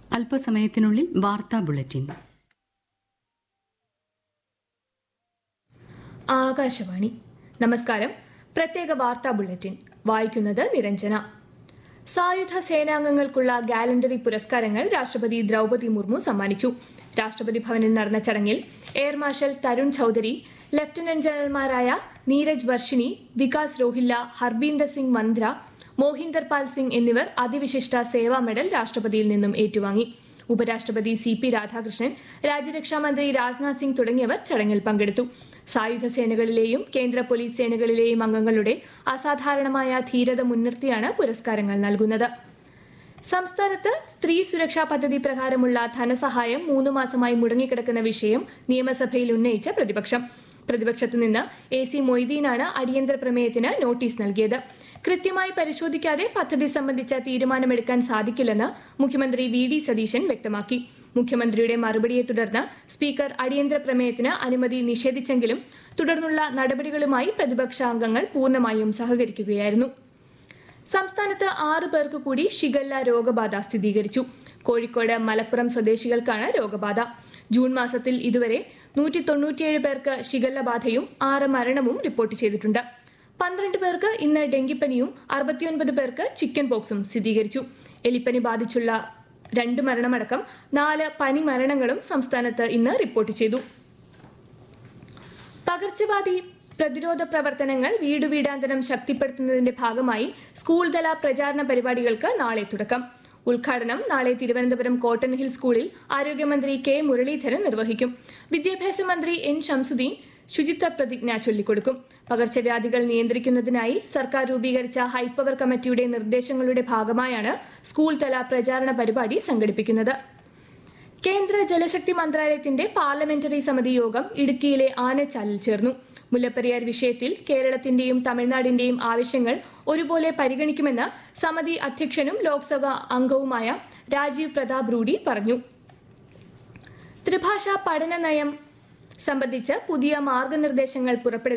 അല്പസമയത്തിനുള്ളിൽ വാർത്താ ബുള്ളറ്റിൻ ആകാശവാണി നമസ്കാരം പ്രത്യേക വാർത്താ ബുള്ളറ്റിൻ വായിക്കുന്നത് നിരഞ്ജന സായുധ സേനാംഗങ്ങൾക്കുള്ള ഗാലണ്ടറി പുരസ്കാരങ്ങൾ രാഷ്ട്രപതി ദ്രൗപതി മുർമു സമ്മാനിച്ചു രാഷ്ട്രപതി ഭവനിൽ നടന്ന ചടങ്ങിൽ air marshal Tarun Chaudhary lieutenant ജനറൽമാരായ നീരജ് വർഷിനി വികാസ് രോഹില്ല ഹർബീന്ദർ സിംഗ് മന്ദ്ര മോഹിന്ദർ പാൽ സിംഗ് എന്നിവർ അതിവിശിഷ്ട സേവാ മെഡൽ രാഷ്ട്രപതിയിൽ നിന്നും ഏറ്റുവാങ്ങി ഉപരാഷ്ട്രപതി സി പി രാധാകൃഷ്ണൻ രാജ്യരക്ഷാമന്ത്രി രാജ്നാഥ് സിംഗ് തുടങ്ങിയവർ ചടങ്ങിൽ പങ്കെടുത്തു സായുധ സേനകളിലെയും കേന്ദ്ര പോലീസ് സേനകളിലെയും അംഗങ്ങളുടെ അസാധാരണമായ ധീരത മുൻനിർത്തിയാണ് പുരസ്കാരങ്ങൾ നൽകുന്നത് സംസ്ഥാനത്ത് സ്ത്രീ സുരക്ഷാ പദ്ധതി പ്രകാരമുള്ള ധനസഹായം മൂന്ന് മാസമായി മുടങ്ങിക്കിടക്കുന്ന വിഷയം നിയമസഭയിൽ ഉന്നയിച്ച പ്രതിപക്ഷം പ്രതിപക്ഷത്തു നിന്ന് എ സി മൊയ്തീനാണ് അടിയന്തര പ്രമേയത്തിന് നോട്ടീസ് നൽകിയത് കൃത്യമായി പരിശോധിക്കാതെ പദ്ധതി സംബന്ധിച്ച തീരുമാനമെടുക്കാൻ സാധിക്കില്ലെന്ന് മുഖ്യമന്ത്രി വി ഡി സതീശൻ വ്യക്തമാക്കി മുഖ്യമന്ത്രിയുടെ മറുപടിയെ തുടർന്ന് സ്പീക്കർ അടിയന്തര പ്രമേയത്തിന് അനുമതി നിഷേധിച്ചെങ്കിലും തുടർന്നുള്ള നടപടികളുമായി പ്രതിപക്ഷ അംഗങ്ങൾ പൂർണ്ണമായും സഹകരിക്കുകയായിരുന്നു സംസ്ഥാനത്ത് ആറ് പേർക്ക് കൂടി ഷിഗല്ല രോഗബാധ സ്ഥിരീകരിച്ചു കോഴിക്കോട് മലപ്പുറം സ്വദേശികൾക്കാണ് രോഗബാധ ജൂൺ മാസത്തിൽ ഇതുവരെ നൂറ്റി തൊണ്ണൂറ്റിയേഴ് പേർക്ക് ഷിഗല്ല ബാധയും ആറ് മരണവും റിപ്പോർട്ട് ചെയ്തിട്ടുണ്ട് പന്ത്രണ്ട് പേർക്ക് ഇന്ന് ഡെങ്കിപ്പനിയും അറുപത്തിയൊൻപത് പേർക്ക് ചിക്കൻ പോക്സും സ്ഥിരീകരിച്ചു എലിപ്പനി ബാധിച്ചുള്ള രണ്ട് മരണമടക്കം നാല് പനി മരണങ്ങളും സംസ്ഥാനത്ത് ഇന്ന് റിപ്പോർട്ട് ചെയ്തു പകർച്ചവ്യാധി പ്രതിരോധ പ്രവർത്തനങ്ങൾ വീടു വീടാന്തരം ശക്തിപ്പെടുത്തുന്നതിന്റെ ഭാഗമായി സ്കൂൾ തല പ്രചാരണ പരിപാടികൾക്ക് നാളെ തുടക്കം ഉദ്ഘാടനം നാളെ തിരുവനന്തപുരം കോട്ടൺ ഹിൽ സ്കൂളിൽ ആരോഗ്യമന്ത്രി കെ മുരളീധരൻ നിർവഹിക്കും വിദ്യാഭ്യാസ മന്ത്രി എൻ ഷംസുദ്ദീൻ ശുചിത്വ പ്രതിജ്ഞ ചൊല്ലിക്കൊടുക്കും പകർച്ചവ്യാധികൾ നിയന്ത്രിക്കുന്നതിനായി സർക്കാർ രൂപീകരിച്ച ഹൈപ്പവർ കമ്മിറ്റിയുടെ നിർദ്ദേശങ്ങളുടെ ഭാഗമായാണ് സ്കൂൾ തല പ്രചാരണ പരിപാടി സംഘടിപ്പിക്കുന്നത് കേന്ദ്ര ജലശക്തി മന്ത്രാലയത്തിന്റെ പാർലമെന്ററി സമിതി യോഗം ഇടുക്കിയിലെ ആനച്ചാലിൽ ചേർന്നു മുല്ലപ്പെരിയാർ വിഷയത്തിൽ കേരളത്തിന്റെയും തമിഴ്നാടിന്റെയും ആവശ്യങ്ങൾ ഒരുപോലെ പരിഗണിക്കുമെന്ന് സമിതി അധ്യക്ഷനും ലോക്സഭാ അംഗവുമായ രാജീവ് പ്രതാപ് റൂഡി പറഞ്ഞു ത്രിഭാഷാ പഠന നയം സംബന്ധിച്ച് പുതിയ മാർഗനിർദ്ദേശങ്ങൾ പുറപ്പെടുവി